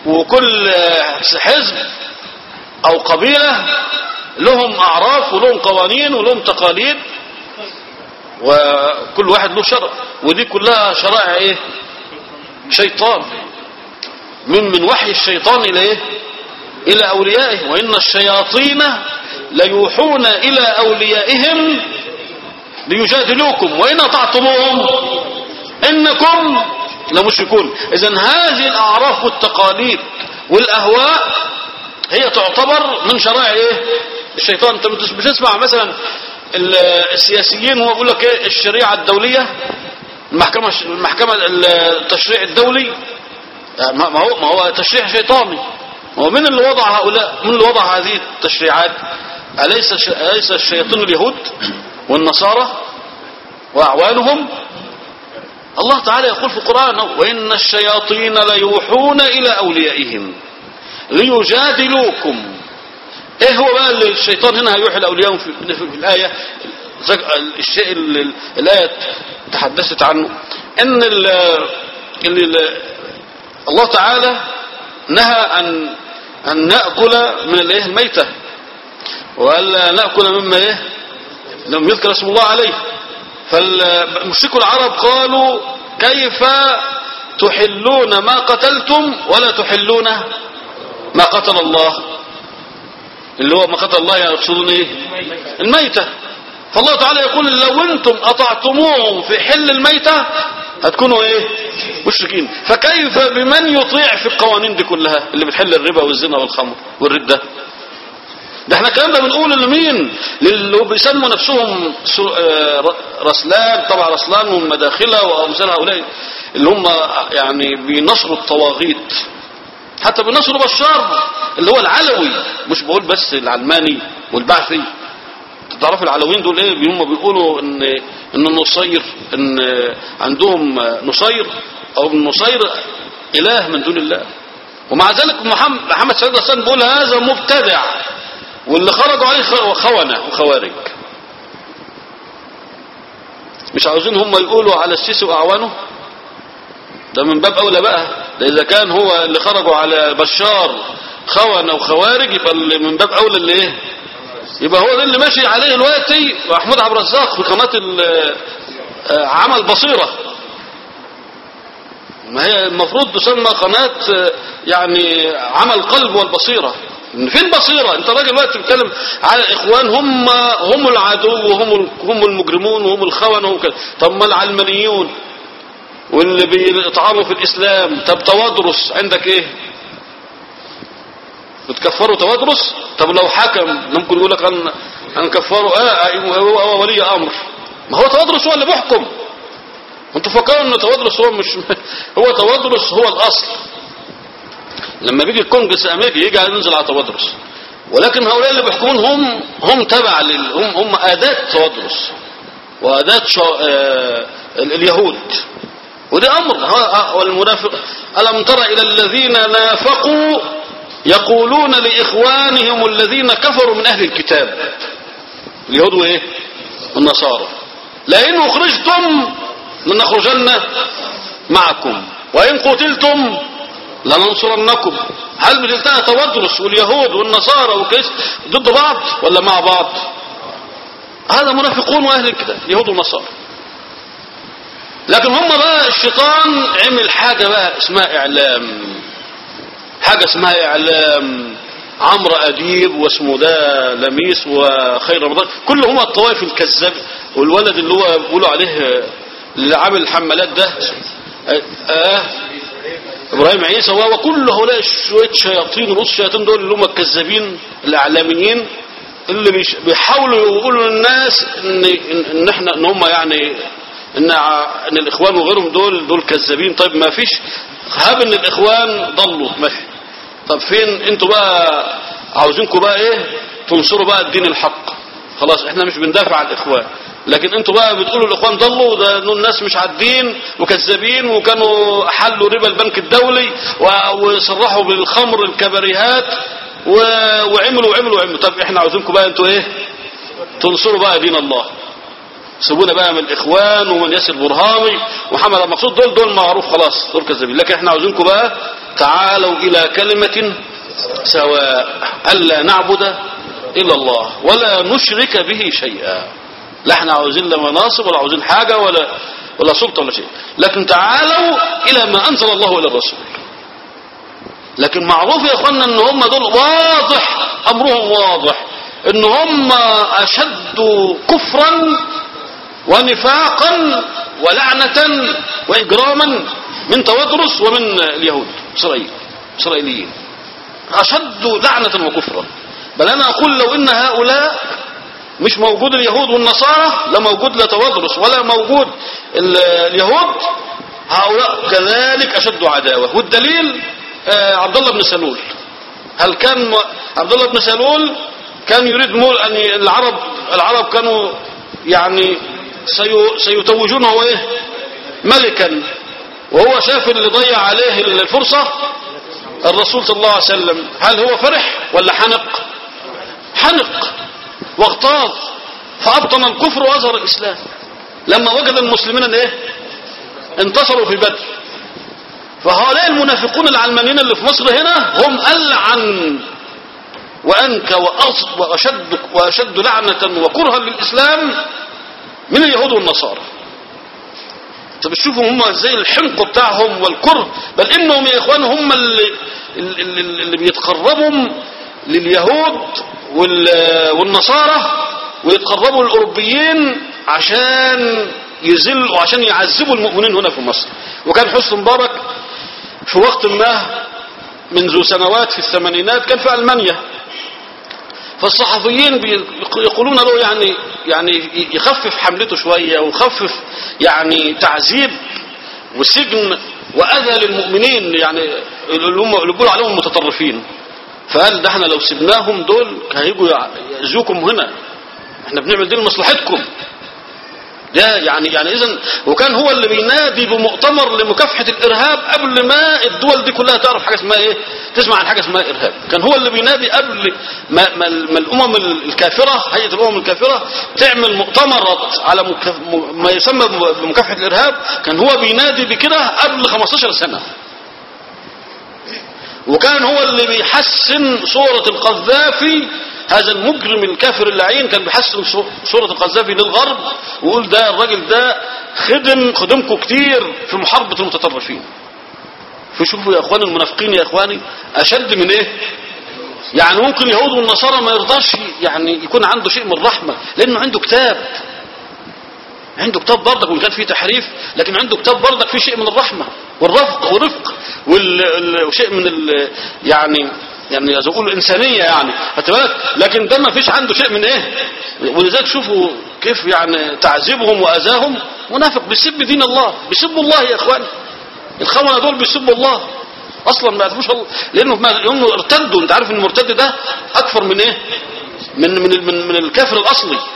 وكل حزب او قبيلة لهم اعراف ولهم قوانين ولهم تقاليد وكل واحد له شرع ودي كلها شرائع ايه شيطان من من وحي الشيطان الى ايه الى اوليائه وان الشياطين ليوحون الى اوليائهم ليجادلوكم وان اطعتموهم انكم لمشركون اذا هذه الاعراف والتقاليد والاهواء هي تعتبر من شرائع ايه الشيطان انت مش بتسمع مثلا السياسيين هو بيقول لك ايه الشريعه الدوليه المحكمه المحكمه التشريع الدولي ما هو ما هو تشريع شيطاني هو من اللي وضع هؤلاء من اللي وضع هذه التشريعات أليس أليس الشياطين اليهود والنصارى وأعوانهم الله تعالى يقول في القرآن وإن الشياطين ليوحون إلى أوليائهم ليجادلوكم ايه هو بقى اللي الشيطان هنا هيوحي لأوليائهم في, في, في الآية الشيء اللي الآية تحدثت عنه ان ال ال الله تعالى نهى أن أن نأكل من الايه الميتة وألا نأكل مما ايه لم يذكر اسم الله عليه فالمشركوا العرب قالوا كيف تحلون ما قتلتم ولا تحلون ما قتل الله اللي هو ما قتل الله يقصدون ايه الميتة فالله تعالى يقول لو انتم اطعتموهم في حل الميتة هتكونوا ايه مشركين فكيف بمن يطيع في القوانين دي كلها اللي بتحل الربا والزنا والخمر والردة ده احنا الكلام ده بنقول لمين للي بيسموا نفسهم رسلان طبعا رسلان والمداخلة وامثال هؤلاء اللي هم يعني بينصروا الطواغيت حتى بينصروا بشار اللي هو العلوي مش بقول بس العلماني والبعثي تعرف العلويين دول ايه هم بيقولوا ان ان النصير ان عندهم نصير او النصير اله من دون الله ومع ذلك محمد محمد سيد حسن بيقول هذا مبتدع واللي خرجوا عليه خونة وخوارج مش عاوزين هم يقولوا على السيسي واعوانه ده من باب اولى بقى ده اذا كان هو اللي خرجوا على بشار خونة وخوارج يبقى اللي من باب اولى اللي ايه يبقى هو ده اللي ماشي عليه دلوقتي محمود عبد الرزاق في قناه عمل بصيره ما هي المفروض تسمى قناه يعني عمل قلب والبصيره فين بصيره انت راجل دلوقتي بتتكلم على الاخوان هم هم العدو وهم هم المجرمون وهم الخونه وهم كده طب ما العلمانيون واللي بيطعنوا في الاسلام طب توادرس عندك ايه بتكفروا توادرس طب لو حكم ممكن يقول لك ان هنكفره اه هو, هو ولي امر ما هو توادرس هو اللي بيحكم انتوا فكروا ان توادرس هو مش هو توادرس هو الاصل لما بيجي الكونجرس الامريكي يجي ينزل على توادرس ولكن هؤلاء اللي بيحكمون هم هم تبع لل... هم هم اداه توادرس واداه شو... آه... اليهود وده امر والمنافق الم تر الى الذين نافقوا يقولون لإخوانهم الذين كفروا من أهل الكتاب اليهود وإيه النصارى لئن أخرجتم لنخرجن معكم وإن قتلتم لننصرنكم هل بتلتقى تودرس واليهود والنصارى والكريست ضد بعض ولا مع بعض هذا منافقون وأهل الكتاب اليهود والنصارى لكن هم بقى الشيطان عمل حاجة بقى اسمها إعلام حاجة اسمها إعلام عمرو أديب واسمه ده لميس وخير رمضان كل هم الطوائف الكذاب والولد اللي هو بيقولوا عليه اللي عامل الحملات ده آه, آه إبراهيم عيسى وكل هؤلاء شوية شياطين رؤوس الشياطين دول اللي هم الكذابين الإعلاميين اللي بيحاولوا يقولوا للناس إن, إن إحنا إن هم يعني إن, إن الإخوان وغيرهم دول دول كذابين طيب ما فيش هاب إن الإخوان ضلوا ماشي طب فين انتوا بقى عاوزينكم بقى ايه تنصروا بقى الدين الحق خلاص احنا مش بندافع عن الاخوان لكن انتوا بقى بتقولوا الاخوان ضلوا ده الناس مش عادين وكذابين وكانوا حلوا ربا البنك الدولي وصرحوا بالخمر الكبريهات وعملوا وعملوا وعملوا طب احنا عاوزينكم بقى انتوا ايه تنصروا بقى دين الله سيبونا بقى من الاخوان ومن ياسر برهامي ومحمد المقصود دول دول معروف خلاص دول كذابين لكن احنا عاوزينكم بقى تعالوا إلى كلمة سواء ألا نعبد إلا الله ولا نشرك به شيئا لا احنا عاوزين لا مناصب ولا عاوزين حاجة ولا ولا سلطة ولا شيء لكن تعالوا إلى ما أنزل الله إلى الرسول لكن معروف يا اخوانا ان هم دول واضح امرهم واضح ان هم اشد كفرا ونفاقا ولعنة واجراما من توادرس ومن اليهود اسرائيل اسرائيليين اشد لعنة وكفرا بل انا اقول لو ان هؤلاء مش موجود اليهود والنصارى لا موجود لا توادرس ولا موجود ال- اليهود هؤلاء كذلك اشد عداوة والدليل آه، عبد الله بن سلول هل كان م- عبد الله بن سلول كان يريد مول ان ي- العرب العرب كانوا يعني سي- سيتوجونه ايه ملكا وهو شاف اللي ضيع عليه الفرصة الرسول صلى الله عليه وسلم هل هو فرح ولا حنق حنق واغتاظ فأبطن الكفر وأظهر الإسلام لما وجد المسلمين ان ايه انتصروا في بدر فهؤلاء المنافقون العلمانيين اللي في مصر هنا هم ألعن وأنكى وأص- وأشد, وأشد لعنة وكرها للإسلام من اليهود والنصارى طب شوفوا هم ازاي الحمق بتاعهم والكره بل انهم يا اخوان هم اللي, اللي, اللي بيتقربوا لليهود وال- والنصارى ويتقربوا للاوروبيين عشان يذلوا عشان يعذبوا المؤمنين هنا في مصر وكان حسني مبارك في وقت ما منذ سنوات في الثمانينات كان في المانيا فالصحفيين بي- يقولون له يعني يعني يخفف حملته شويه ويخفف يعني تعذيب وسجن واذى للمؤمنين يعني اللي هم اللي بيقولوا عليهم المتطرفين فقال ده احنا لو سبناهم دول هيجوا يأذوكم هنا احنا بنعمل دي لمصلحتكم ده يعني يعني اذا وكان هو اللي بينادي بمؤتمر لمكافحه الارهاب قبل ما الدول دي كلها تعرف حاجه اسمها ايه تسمع عن حاجه اسمها ارهاب كان هو اللي بينادي قبل ما, ما, ما الامم الكافره هيئه الامم الكافره تعمل مؤتمرات على مكاف ما يسمى بمكافحه الارهاب كان هو بينادي بكده قبل 15 سنه وكان هو اللي بيحسن صورة القذافي هذا المجرم الكافر اللعين كان بيحسن صو- صورة القذافي للغرب ويقول ده الراجل ده خدم خدمكم كتير في محاربة المتطرفين فشوفوا يا اخواني المنافقين يا اخواني اشد من ايه يعني ممكن اليهود والنصارى ما يرضاش يعني يكون عنده شيء من الرحمة لانه عنده كتاب عنده كتاب برضك وان كان فيه تحريف لكن عنده كتاب برضك فيه شيء من الرحمة والرفق والرفق وال- ال- وشيء من ال يعني يعني زي ما يقولوا الإنسانية يعني خدت بالك لكن ده ما فيش عنده شيء من ايه ولذلك شوفوا كيف يعني تعذيبهم وأذاهم منافق بيسب دين الله بيسبوا الله يا اخواني الخونة دول بيسبوا الله اصلا ما يعرفوش الله لانه ما لانه ارتدوا انت عارف ان المرتد ده اكثر من ايه من من من, من الكافر الاصلي